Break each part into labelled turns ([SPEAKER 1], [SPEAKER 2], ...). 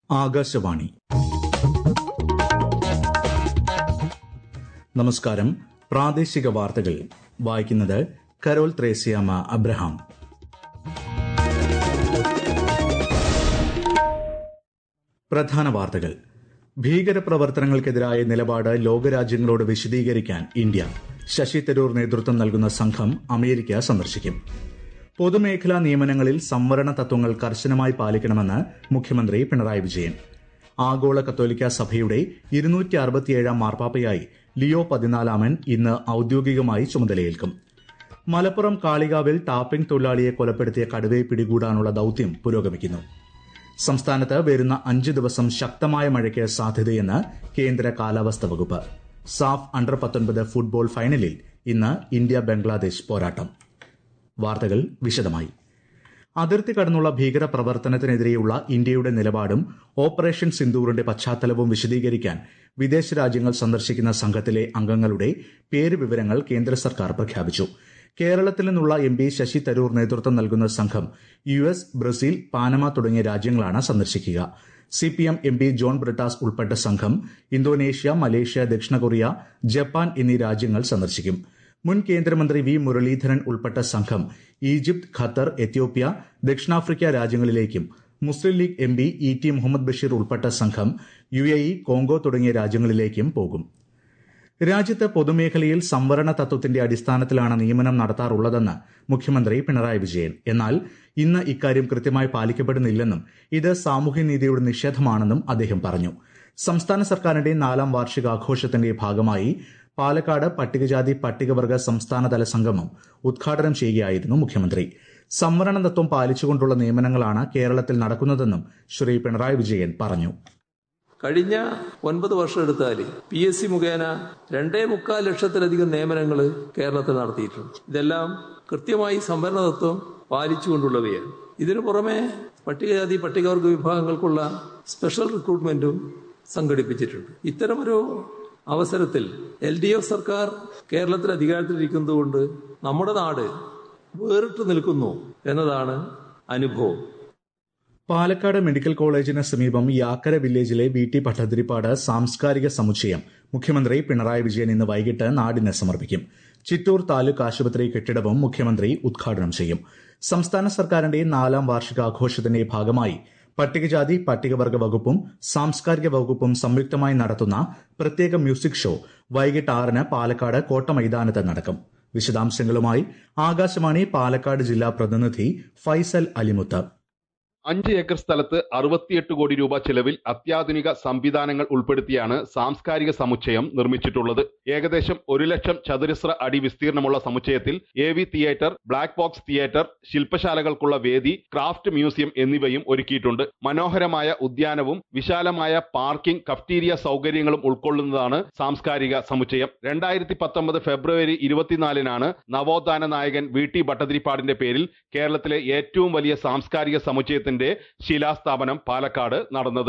[SPEAKER 1] ആകാശവാണി നമസ്കാരം പ്രാദേശിക വാർത്തകൾ വായിക്കുന്നത് കരോൾ ത്രേസ്യാമ അബ്രഹാം പ്രധാന വാർത്തകൾ ഭീകരപ്രവർത്തനങ്ങൾക്കെതിരായ നിലപാട് ലോകരാജ്യങ്ങളോട് വിശദീകരിക്കാൻ ഇന്ത്യ ശശി തരൂർ നേതൃത്വം നൽകുന്ന സംഘം അമേരിക്ക സന്ദർശിക്കും പൊതുമേഖലാ നിയമനങ്ങളിൽ സംവരണ തത്വങ്ങൾ കർശനമായി പാലിക്കണമെന്ന് മുഖ്യമന്ത്രി പിണറായി വിജയൻ ആഗോള കത്തോലിക്ക സഭയുടെ ഇരുന്നൂറ്റി അറുപത്തിയേഴാം മാർപ്പാപ്പയായി ലിയോ പതിനാലാമൻ ഇന്ന് ഔദ്യോഗികമായി ചുമതലയേൽക്കും മലപ്പുറം കാളികാവിൽ ടാപ്പിംഗ് തൊഴിലാളിയെ കൊലപ്പെടുത്തിയ കടുവയെ പിടികൂടാനുള്ള ദൌത്യം പുരോഗമിക്കുന്നു സംസ്ഥാനത്ത് വരുന്ന അഞ്ച് ദിവസം ശക്തമായ മഴയ്ക്ക് സാധ്യതയെന്ന് കേന്ദ്ര കാലാവസ്ഥാ വകുപ്പ് സാഫ് അണ്ടർ പത്തൊൻപത് ഫുട്ബോൾ ഫൈനലിൽ ഇന്ന് ഇന്ത്യ ബംഗ്ലാദേശ് പോരാട്ടം വാർത്തകൾ വിശദമായി അതിർത്തി കടന്നുള്ള ഭീകര പ്രവർത്തനത്തിനെതിരെയുള്ള ഇന്ത്യയുടെ നിലപാടും ഓപ്പറേഷൻ സിന്ദൂറിന്റെ പശ്ചാത്തലവും വിശദീകരിക്കാൻ വിദേശ രാജ്യങ്ങൾ സന്ദർശിക്കുന്ന സംഘത്തിലെ അംഗങ്ങളുടെ പേര് വിവരങ്ങൾ കേന്ദ്ര സർക്കാർ പ്രഖ്യാപിച്ചു കേരളത്തിൽ നിന്നുള്ള എം പി ശശി തരൂർ നേതൃത്വം നൽകുന്ന സംഘം യു എസ് ബ്രസീൽ പാനമ തുടങ്ങിയ രാജ്യങ്ങളാണ് സന്ദർശിക്കുക സിപിഎം എം പി ജോൺ ബ്രിട്ടാസ് ഉൾപ്പെട്ട സംഘം ഇന്തോനേഷ്യ മലേഷ്യ ദക്ഷിണ കൊറിയ ജപ്പാൻ എന്നീ രാജ്യങ്ങൾ സന്ദർശിക്കും മുൻ കേന്ദ്രമന്ത്രി വി മുരളീധരൻ ഉൾപ്പെട്ട സംഘം ഈജിപ്ത് ഖത്തർ എത്യോപ്യ ദക്ഷിണാഫ്രിക്ക രാജ്യങ്ങളിലേക്കും Muslim League M P E T Muhammad Basheer ഉൾപ്പെട്ട സംഘം യു എ ഇ കോങ്കോ തുടങ്ങിയ രാജ്യങ്ങളിലേക്കും പോകും രാജ്യത്ത് പൊതുമേഖലയിൽ സംവരണ തത്വത്തിന്റെ അടിസ്ഥാനത്തിലാണ് നിയമനം നടത്താറുള്ളതെന്ന് മുഖ്യമന്ത്രി പിണറായി വിജയൻ എന്നാൽ ഇന്ന് ഇക്കാര്യം കൃത്യമായി പാലിക്കപ്പെടുന്നില്ലെന്നും ഇത് സാമൂഹ്യനീതിയുടെ നിഷേധമാണെന്നും അദ്ദേഹം പറഞ്ഞു സംസ്ഥാന സർക്കാരിന്റെ നാലാം വാർഷികാഘോഷത്തിന്റെ ഭാഗമായി പാലക്കാട് പട്ടികജാതി പട്ടികവർഗ സംസ്ഥാനതല സംഗമം ഉദ്ഘാടനം ചെയ്യുകയായിരുന്നു മുഖ്യമന്ത്രി സംവരണ തത്വം പാലിച്ചുകൊണ്ടുള്ള നിയമനങ്ങളാണ് കേരളത്തിൽ നടക്കുന്നതെന്നും ശ്രീ പിണറായി വിജയൻ പറഞ്ഞു
[SPEAKER 2] കഴിഞ്ഞ ഒൻപത് വർഷം എടുത്താൽ പി എസ് സി മുഖേന രണ്ടേ മുക്കാൽ ലക്ഷത്തിലധികം നിയമനങ്ങൾ കേരളത്തിൽ നടത്തിയിട്ടുണ്ട് ഇതെല്ലാം കൃത്യമായി സംവരണ തത്വം പാലിച്ചുകൊണ്ടുള്ളവയാണ് ഇതിനു പുറമെ പട്ടികജാതി പട്ടികവർഗ വിഭാഗങ്ങൾക്കുള്ള സ്പെഷ്യൽ റിക്രൂട്ട്മെന്റും സംഘടിപ്പിച്ചിട്ടുണ്ട് ഇത്തരമൊരു അവസരത്തിൽ എൽ ഡി എഫ് സർക്കാർ കേരളത്തിൽ അധികാരത്തിലിരിക്കുന്നതുകൊണ്ട് നമ്മുടെ നാട് വേറിട്ട് നിൽക്കുന്നു എന്നതാണ് അനുഭവം
[SPEAKER 1] പാലക്കാട് മെഡിക്കൽ കോളേജിന് സമീപം യാക്കര വില്ലേജിലെ വി ടി ഭട്ടതിരിപ്പാട് സാംസ്കാരിക സമുച്ചയം മുഖ്യമന്ത്രി പിണറായി വിജയൻ ഇന്ന് വൈകിട്ട് നാടിന് സമർപ്പിക്കും ചിറ്റൂർ താലൂക്ക് ആശുപത്രി കെട്ടിടവും മുഖ്യമന്ത്രി ഉദ്ഘാടനം ചെയ്യും സംസ്ഥാന സർക്കാരിന്റെ നാലാം വാർഷികാഘോഷത്തിന്റെ ഭാഗമായി പട്ടികജാതി പട്ടികവർഗ വകുപ്പും സാംസ്കാരിക വകുപ്പും സംയുക്തമായി നടത്തുന്ന പ്രത്യേക മ്യൂസിക് ഷോ വൈകിട്ട് ആറിന് പാലക്കാട് കോട്ട മൈതാനത്ത് നടക്കും വിശദാംശങ്ങളുമായി ആകാശവാണി പാലക്കാട് ജില്ലാ പ്രതിനിധി ഫൈസൽ അലിമുത്ത്
[SPEAKER 3] അഞ്ച് ഏക്കർ സ്ഥലത്ത് അറുപത്തിയെട്ട് കോടി രൂപ ചെലവിൽ അത്യാധുനിക സംവിധാനങ്ങൾ ഉൾപ്പെടുത്തിയാണ് സാംസ്കാരിക സമുച്ചയം നിർമ്മിച്ചിട്ടുള്ളത് ഏകദേശം ഒരു ലക്ഷം ചതുരശ്ര അടി വിസ്തീർണമുള്ള സമുച്ചയത്തിൽ A V theatre black box theatre ശില്പശാലകൾക്കുള്ള വേദി ക്രാഫ്റ്റ് മ്യൂസിയം എന്നിവയും ഒരുക്കിയിട്ടുണ്ട് മനോഹരമായ ഉദ്യാനവും വിശാലമായ പാർക്കിംഗ് കഫ്റ്റീരിയ സൗകര്യങ്ങളും ഉൾക്കൊള്ളുന്നതാണ് സാംസ്കാരിക സമുച്ചയം രണ്ടായിരത്തി പത്തൊമ്പത് ഫെബ്രുവരി ഇരുപത്തിനാലിനാണ് നവോത്ഥാന നായകൻ വി ടി ഭട്ടതിരിപ്പാടിന്റെ പേരിൽ കേരളത്തിലെ ഏറ്റവും വലിയ സാംസ്കാരിക സമുച്ചയത്തിന്റെ സ്ഥാപനത്തിന്റെ ശിലാസ്ഥാപനം പാലക്കാട് നടന്നത്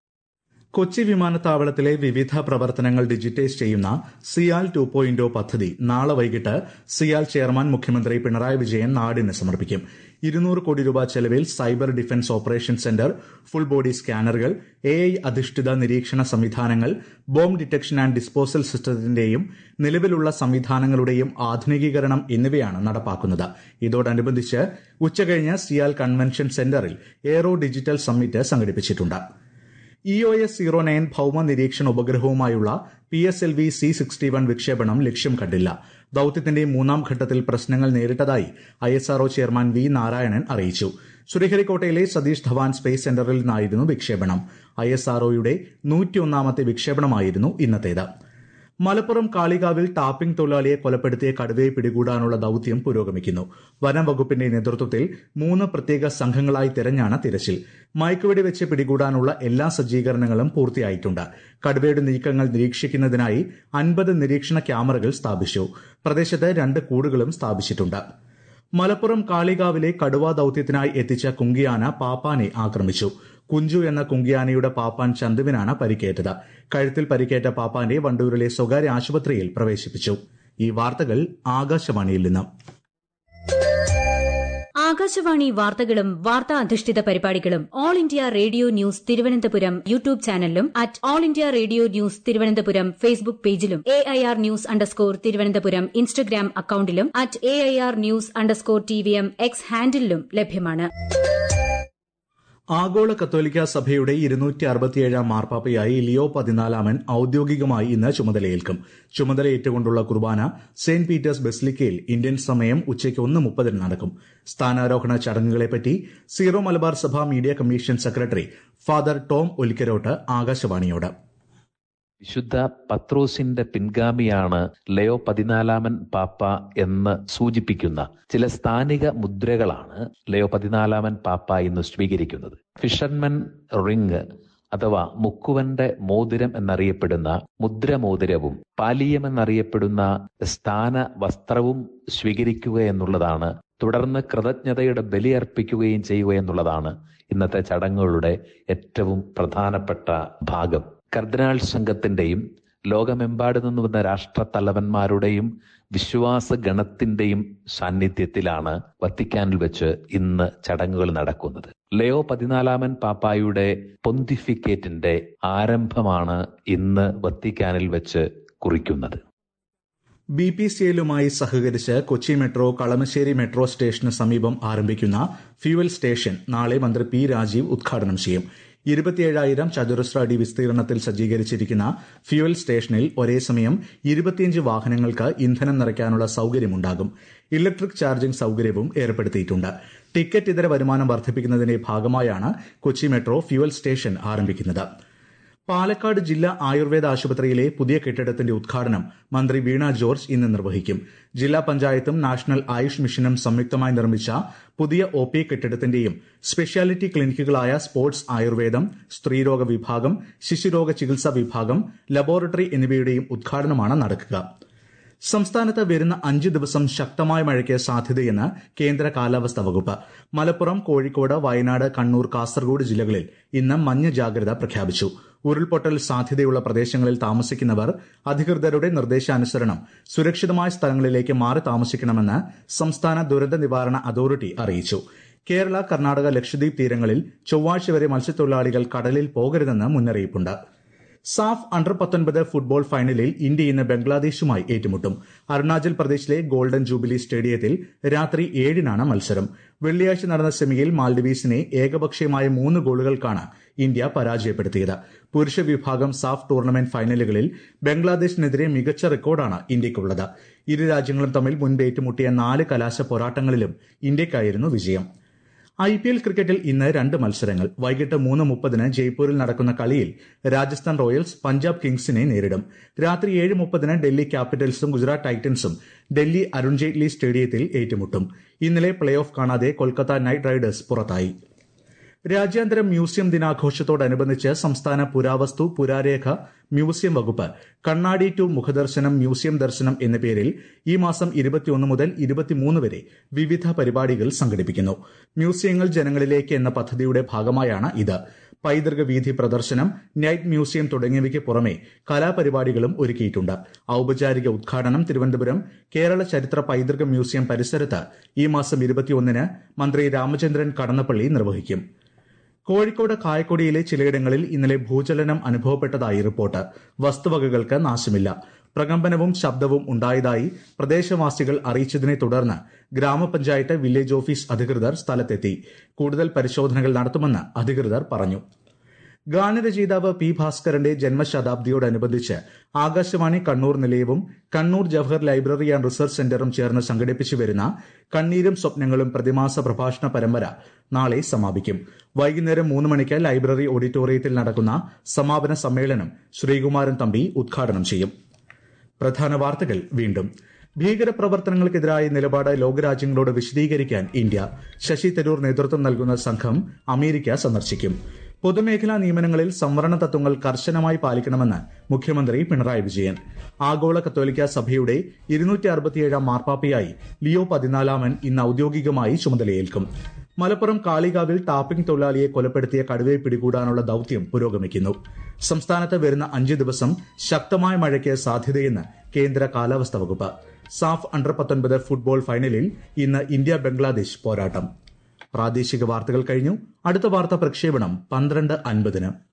[SPEAKER 1] കൊച്ചി വിമാനത്താവളത്തിലെ വിവിധ പ്രവർത്തനങ്ങൾ ഡിജിറ്റൈസ് ചെയ്യുന്ന സിയാൽ ടു പോയിന്റ് പദ്ധതി നാളെ വൈകിട്ട് സിയാൽ ചെയർമാൻ മുഖ്യമന്ത്രി പിണറായി വിജയൻ നാടിന് സമർപ്പിക്കും ഇരുന്നൂറ് കോടി രൂപ ചെലവിൽ cyber defence operation centre full body സ്കാനറുകൾ എ ഐ അധിഷ്ഠിത നിരീക്ഷണ സംവിധാനങ്ങൾ ബോംബ് ഡിറ്റക്ഷൻ ആൻഡ് ഡിസ്പോസൽ സിസ്റ്റത്തിന്റെയും നിലവിലുള്ള സംവിധാനങ്ങളുടെയും ആധുനികീകരണം എന്നിവയാണ് നടപ്പാക്കുന്നത് ഇതോടനുബന്ധിച്ച് ഉച്ചകഴിഞ്ഞ് സിയാൽ കൺവെൻഷൻ സെന്ററിൽ എയറോ ഡിജിറ്റൽ സമ്മിറ്റ് സംഘടിപ്പിച്ചിട്ടുണ്ട് E O S zero nine ഭൌമ നിരീക്ഷണ ഉപഗ്രഹവുമായുള്ള P S L V C sixty one വിക്ഷേപണം ലക്ഷ്യം കണ്ടില്ല ദൌത്യത്തിന്റെ മൂന്നാം ഘട്ടത്തിൽ പ്രശ്നങ്ങൾ നേരിട്ടതായി I S R O chairman V Narayanan അറിയിച്ചു ശ്രീഹരിക്കോട്ടയിലെ സതീഷ് ധവാൻ സ്പേസ് സെന്ററിൽ നിന്നായിരുന്നു വിക്ഷേപണം ഐ എസ് ആർഒയുടെ നൂറ്റിയൊന്നാമത്തെ വിക്ഷേപണമായിരുന്നു ഇന്നത്തേത് മലപ്പുറം കാളികാവിൽ ടാപ്പിംഗ് തൊഴിലാളിയെ കൊലപ്പെടുത്തിയ കടുവയെ പിടികൂടാനുള്ള ദൌത്യം പുരോഗമിക്കുന്നു വനം വകുപ്പിന്റെ നേതൃത്വത്തിൽ മൂന്ന് പ്രത്യേക സംഘങ്ങളായി തിരഞ്ഞാണ് തിരച്ചിൽ മയക്കുവെടി വെച്ച് പിടികൂടാനുള്ള എല്ലാ സജ്ജീകരണങ്ങളും പൂർത്തിയായിട്ടുണ്ട് കടുവയുടെ നീക്കങ്ങൾ നിരീക്ഷിക്കുന്നതിനായി അൻപത് നിരീക്ഷണ ക്യാമറകൾ സ്ഥാപിച്ചു പ്രദേശത്ത് രണ്ട് കൂടുകളും സ്ഥാപിച്ചിട്ടുണ്ട് മലപ്പുറം കാളികാവിലെ കടുവാ ദൌത്യത്തിനായി എത്തിച്ച കുങ്കിയാന പാപ്പാനെ ആക്രമിച്ചു കുഞ്ചു എന്ന കുങ്കിയാനയുടെ പാപ്പാൻ ചന്തുവിനാണ് പരിക്കേറ്റത് കഴുത്തിൽ പരിക്കേറ്റ പാപ്പാനെ വണ്ടൂരിലെ സ്വകാര്യ ആശുപത്രിയിൽ പ്രവേശിപ്പിച്ചു ഈ വാർത്തകൾ ആകാശവാണിയിൽ നിന്ന്
[SPEAKER 4] ആകാശവാണി വാർത്തകളും വാർത്താ അധിഷ്ഠിത പരിപാടികളും all India radio news Thiruvananthapuram YouTube ചാനലിലും at all India radio news Thiruvananthapuram Facebook പേജിലും A I R news underscore Thiruvananthapuram Instagram അക്കൌണ്ടിലും at A I R news underscore T V M X ഹാൻഡിലും ലഭ്യമാണ്
[SPEAKER 1] ആഗോള കത്തോലിക്ക സഭയുടെ ഇരുന്നൂറ്റി അറുപത്തിയേഴാം മാർപ്പാപ്പയായി ലിയോ പതിനാലാമൻ ഔദ്യോഗികമായി ഇന്ന് ചുമതലയേൽക്കും ചുമതലയേറ്റുകൊണ്ടുള്ള കുർബാന സെന്റ് പീറ്റേഴ്സ് ബെസ്ലിക്കയിൽ ഇന്ത്യൻ സമയം ഉച്ചയ്ക്ക് ഒന്ന് മുപ്പതിന് നടക്കും സ്ഥാനാരോഹണ ചടങ്ങുകളെപ്പറ്റി സീറോ മലബാർ സഭ media commission secretary father Tom Olikkarottu ആകാശവാണിയോട്
[SPEAKER 5] വിശുദ്ധ പത്രോസിന്റെ പിൻഗാമിയാണ് ലയോ പതിനാലാമൻ പാപ്പ എന്ന് സൂചിപ്പിക്കുന്ന ചില സ്ഥാനിക മുദ്രകളാണ് ലയോ പതിനാലാമൻ പാപ്പ ഇന്ന് സ്വീകരിക്കുന്നത് ഫിഷർമൻ റിങ് അഥവാ മുക്കുവന്റെ മോതിരം എന്നറിയപ്പെടുന്ന മുദ്രമോതിരവും പാലിയം എന്നറിയപ്പെടുന്ന സ്ഥാന വസ്ത്രവും സ്വീകരിക്കുക എന്നുള്ളതാണ് തുടർന്ന് കൃതജ്ഞതയുടെ ബലിയർപ്പിക്കുകയും ചെയ്യുക എന്നുള്ളതാണ് ഇന്നത്തെ ചടങ്ങുകളുടെ ഏറ്റവും പ്രധാനപ്പെട്ട ഭാഗം കർദിനാൾ സംഘത്തിന്റെയും ലോകമെമ്പാട് നിന്ന് വന്ന രാഷ്ട്രത്തലവന്മാരുടെയും വിശ്വാസ ഗണത്തിന്റെയും സാന്നിധ്യത്തിലാണ് വത്തിക്കാനിൽ വെച്ച് ഇന്ന് ചടങ്ങുകൾ നടക്കുന്നത് ലയോ പതിനാലാമൻ പാപ്പായുടെ പൊന്തിഫിക്കേറ്റിന്റെ ആരംഭമാണ് ഇന്ന് വത്തിക്കാനിൽ വെച്ച് കുറിക്കുന്നത്
[SPEAKER 1] ബി പി സി എല്ലുമായി സഹകരിച്ച് കൊച്ചി മെട്രോ കളമശ്ശേരി മെട്രോ സ്റ്റേഷന് സമീപം ആരംഭിക്കുന്ന ഫ്യൂവൽ സ്റ്റേഷൻ നാളെ മന്ത്രി പി രാജീവ് ഉദ്ഘാടനം ചെയ്യും ഇരുപത്തിയേഴായിരം ചതുരശ്ര അടി വിസ്തീർണത്തിൽ സജ്ജീകരിച്ചിരിക്കുന്ന ഫ്യൂവൽ സ്റ്റേഷനിൽ ഒരേ സമയം ഇരുപത്തിയഞ്ച് വാഹനങ്ങൾക്ക് ഇന്ധനം നിറയ്ക്കാനുള്ള സൌകര്യമുണ്ടാകും ഇലക്ട്രിക് ചാർജിംഗ് സൌകര്യവും ഏർപ്പെടുത്തിയിട്ടുണ്ട് ടിക്കറ്റ് ഇതര വരുമാനം വർദ്ധിപ്പിക്കുന്നതിന്റെ ഭാഗമായാണ് കൊച്ചി മെട്രോ ഫ്യൂവൽ സ്റ്റേഷൻ ആരംഭിക്കുന്നത് പാലക്കാട് ജില്ലാ ആയുർവേദ ആശുപത്രിയിലെ പുതിയ കെട്ടിടത്തിന്റെ ഉദ്ഘാടനം മന്ത്രി വീണ ജോർജ് ഇന്ന് നിർവഹിക്കും ജില്ലാ പഞ്ചായത്തും നാഷണൽ ആയുഷ് മിഷനും സംയുക്തമായി നിർമ്മിച്ച പുതിയ ഒ പി കെട്ടിടത്തിന്റെയും സ്പെഷ്യാലിറ്റി ക്ലിനിക്കുകളായ സ്പോർട്സ് ആയുർവേദം സ്ത്രീരോഗ വിഭാഗം ശിശുരോഗ ചികിത്സാ വിഭാഗം ലബോറട്ടറി എന്നിവയുടെയും ഉദ്ഘാടനമാണ് നടക്കുക സംസ്ഥാനത്ത് വരുന്ന അഞ്ച് ദിവസം ശക്തമായ മഴയ്ക്ക് സാധ്യതയെന്ന് കേന്ദ്ര കാലാവസ്ഥാ വകുപ്പ് മലപ്പുറം കോഴിക്കോട് വയനാട് കണ്ണൂർ കാസർഗോഡ് ജില്ലകളിൽ ഇന്ന് മഞ്ഞ ജാഗ്രത പ്രഖ്യാപിച്ചു ഉരുൾപൊട്ടൽ സാധ്യതയുള്ള പ്രദേശങ്ങളിൽ താമസിക്കുന്നവർ അധികൃതരുടെ നിർദ്ദേശാനുസരണം സുരക്ഷിതമായ സ്ഥലങ്ങളിലേക്ക് മാറി താമസിക്കണമെന്ന് സംസ്ഥാന ദുരന്ത നിവാരണ അതോറിറ്റി അറിയിച്ചു കേരള കർണാടക ലക്ഷദ്വീപ് തീരങ്ങളിൽ ചൊവ്വാഴ്ച വരെ മത്സ്യത്തൊഴിലാളികൾ കടലിൽ പോകരുതെന്ന് മുന്നറിയിപ്പുണ്ട് സാഫ് അണ്ടർ പത്തൊൻപത് ഫുട്ബോൾ ഫൈനലിൽ ഇന്ത്യ ഇന്ന് ബംഗ്ലാദേശുമായി ഏറ്റുമുട്ടും അരുണാചൽ പ്രദേശിലെ ഗോൾഡൻ ജൂബിലി സ്റ്റേഡിയത്തിൽ രാത്രി ഏഴിനാണ് മത്സരം വെള്ളിയാഴ്ച നടന്ന സെമിയിൽ മാൽഡീവ്സിനെ ഏകപക്ഷീയമായ മൂന്ന് ഗോളുകൾക്കാണ് ഇന്ത്യ പരാജയപ്പെടുത്തിയത് പുരുഷ വിഭാഗം സാഫ് ടൂർണമെന്റ് ഫൈനലുകളിൽ ബംഗ്ലാദേശിനെതിരെ മികച്ച റെക്കോർഡാണ് ഇന്ത്യയ്ക്കുള്ളത് ഇരു രാജ്യങ്ങളും തമ്മിൽ മുൻപ് ഏറ്റുമുട്ടിയ നാല് കലാശ പോരാട്ടങ്ങളിലും ഇന്ത്യയ്ക്കായിരുന്നു വിജയം ഐ പി എൽ ക്രിക്കറ്റിൽ ഇന്ന് രണ്ട് മത്സരങ്ങൾ വൈകിട്ട് മൂന്ന് മുപ്പതിന് ജയ്പൂരിൽ നടക്കുന്ന കളിയിൽ രാജസ്ഥാൻ റോയൽസ് പഞ്ചാബ് കിങ്സിനെ നേരിടും രാത്രി ഏഴ് മുപ്പതിന് ഡൽഹി ക്യാപിറ്റൽസും ഗുജറാത്ത് ടൈറ്റൻസും ഡൽഹി അരുൺ ജെയ്റ്റ്ലി സ്റ്റേഡിയത്തിൽ ഏറ്റുമുട്ടും ഇന്നലെ പ്ലേ ഓഫ് കാണാതെ കൊൽക്കത്ത നൈറ്റ് റൈഡേഴ്സ് പുറത്തായി രാജ്യാന്തര മ്യൂസിയം ദിനാഘോഷത്തോടനുബന്ധിച്ച് സംസ്ഥാന പുരാവസ്തു പുരാരേഖ മ്യൂസിയം വകുപ്പ് കണ്ണാടി ടു മുഖദർശനം മ്യൂസിയം ദർശനം എന്ന പേരിൽ ഈ മാസം ഇരുപത്തിയൊന്ന് മുതൽ ഇരുപത്തിമൂന്ന് വരെ വിവിധ പരിപാടികൾ സംഘടിപ്പിക്കുന്നു മ്യൂസിയങ്ങൾ ജനങ്ങളിലേക്ക് എന്ന പദ്ധതിയുടെ ഭാഗമായാണ് ഇത് പൈതൃക വീഥി പ്രദർശനം നൈറ്റ് മ്യൂസിയം തുടങ്ങിയവയ്ക്ക് പുറമെ കലാപരിപാടികളും ഒരുക്കിയിട്ടുണ്ട് ഔപചാരിക ഉദ്ഘാടനം തിരുവനന്തപുരം കേരള ചരിത്ര പൈതൃക മ്യൂസിയം പരിസരത്ത് ഈ മാസം ഇരുപത്തിയൊന്നിന് മന്ത്രി രാമചന്ദ്രൻ കടന്നപ്പള്ളി നിർവഹിക്കും കോഴിക്കോട് കായക്കൊടിയിലെ ചിലയിടങ്ങളിൽ ഇന്നലെ ഭൂചലനം അനുഭവപ്പെട്ടതായി റിപ്പോർട്ട് വസ്തുവകകൾക്ക് നാശമില്ല പ്രകമ്പനവും ശബ്ദവും ഉണ്ടായതായി പ്രദേശവാസികൾ അറിയിച്ചതിനെ തുടർന്ന് ഗ്രാമപഞ്ചായത്ത് വില്ലേജ് ഓഫീസ് അധികൃതർ സ്ഥലത്തെത്തി കൂടുതൽ പരിശോധനകൾ നടത്തുമെന്ന് അധികൃതർ പറഞ്ഞു ഗാനരചയിതാവ് പി ഭാസ്കരന്റെ ജന്മശതാബ്ദിയോടനുബന്ധിച്ച് ആകാശവാണി കണ്ണൂർ നിലയവും Kannur Jawahar library and research സെന്ററും ചേർന്ന് സംഘടിപ്പിച്ചു വരുന്ന കണ്ണീരും സ്വപ്നങ്ങളും പ്രതിമാസ പ്രഭാഷണ പരമ്പര നാളെ സമാപിക്കും വൈകുന്നേരം മൂന്ന് മണിക്ക് ലൈബ്രറി ഓഡിറ്റോറിയത്തിൽ നടക്കുന്ന സമാപന സമ്മേളനം ശ്രീകുമാരൻ തമ്പി ഉദ്ഘാടനം ചെയ്യും പ്രധാന വാർത്തകൾ വീണ്ടും ഭീകരപ്രവർത്തനങ്ങൾക്കെതിരായ നിലപാട് ലോകരാജ്യങ്ങളോട് വിശദീകരിക്കാൻ ഇന്ത്യ ശശി തരൂർ നേതൃത്വം നൽകുന്ന സംഘം അമേരിക്ക സന്ദർശിക്കും പൊതുമേഖലാ നിയമനങ്ങളിൽ സംവരണ തത്വങ്ങൾ കർശനമായി പാലിക്കണമെന്ന് മുഖ്യമന്ത്രി പിണറായി വിജയൻ ആഗോള കത്തോലിക്ക സഭയുടെ ഇരുന്നൂറ്റി അറുപത്തിയേഴാം മാർപ്പാപ്പയായി ലിയോ പതിനാലാമൻ ഇന്ന് ഔദ്യോഗികമായി ചുമതലയേൽക്കും മലപ്പുറം കാളികാവിൽ ടാപ്പിംഗ് തൊഴിലാളിയെ കൊലപ്പെടുത്തിയ കടുവയെ പിടികൂടാനുള്ള ദൌത്യം പുരോഗമിക്കുന്നു സംസ്ഥാനത്ത് വരുന്ന അഞ്ച് ദിവസം ശക്തമായ മഴയ്ക്ക് സാധ്യതയെന്ന് കേന്ദ്ര കാലാവസ്ഥാ വകുപ്പ് സാഫ് അണ്ടർ പത്തൊൻപത് ഫുട്ബോൾ ഫൈനലിൽ ഇന്ന് ഇന്ത്യ ബംഗ്ലാദേശ് പോരാട്ടം പ്രാദേശിക വാർത്തകൾ കഴിഞ്ഞു അടുത്ത വാർത്താ പ്രക്ഷേപണം പന്ത്രണ്ട് അൻപതിന്